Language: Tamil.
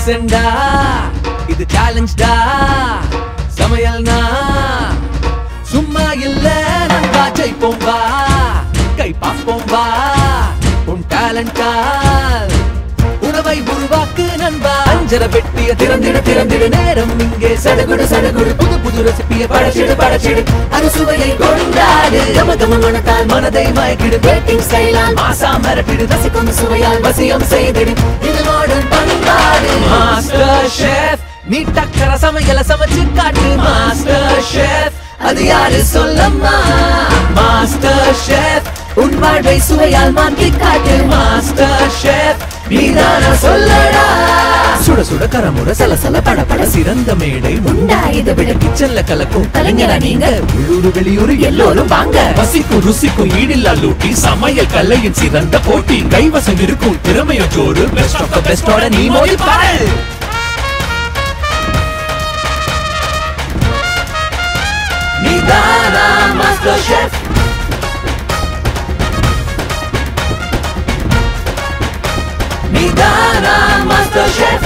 மிஷன்டா இது சேலஞ்ச்டா சமையல்னா சும்மா இல்ல நண்பா ஜெயிப்போம் வா கை பார்ப்போம் வா உன் டேலண்டால் உணவை உருவாக்கு நண்பா அஞ்சர பெட்டிய திறந்திட திறந்திட நேரம் இங்கே சடுகுடு சடுகுடு புது புது ரெசிபிய படைச்சிடு படைச்சிடு அறுசுவையை கொண்டாடு கம கம மனத்தால் மனதை மயக்கிடு பேட்டிங் ஸ்டைலால் மாசா மிரட்டிடு ரசிக்கும் சுவையால் வசியம் செய்திடு இது மாடர்ன் பண்பாடு மாஸ்டர் ஷெஃப் நீ டக்கர சமையல சமைச்சு காட்டு மாஸ்டர் ஷெஃப் அது யாரு சொல்லம்மா மாஸ்டர் ஷெஃப் உன் வாழ்வை சுவையால் மாற்றி காட்டு மாஸ்டர் ஷெஃப் நீதானா சொல்லடா சுட சுட கரமுட சலசல பட பட சிறந்த மேடை உண்டா இதை விட கிச்சன்ல கலக்கும் கலைஞரா நீங்க உள்ளூர் வெளியூர் எல்லோரும் வாங்க பசிக்கும் ருசிக்கும் ஈடில்லா லூட்டி சமையல் கலையின் சிறந்த போட்டி கைவசம் இருக்கும் திறமைய ஜோறு பெஸ்ட் ஆஃப் த பெஸ்டோட நீ மோதி பாரு நீதானா மாஸ்டர் ஷெஃப் நீதானா மாஸ்டர் ஷெஃப்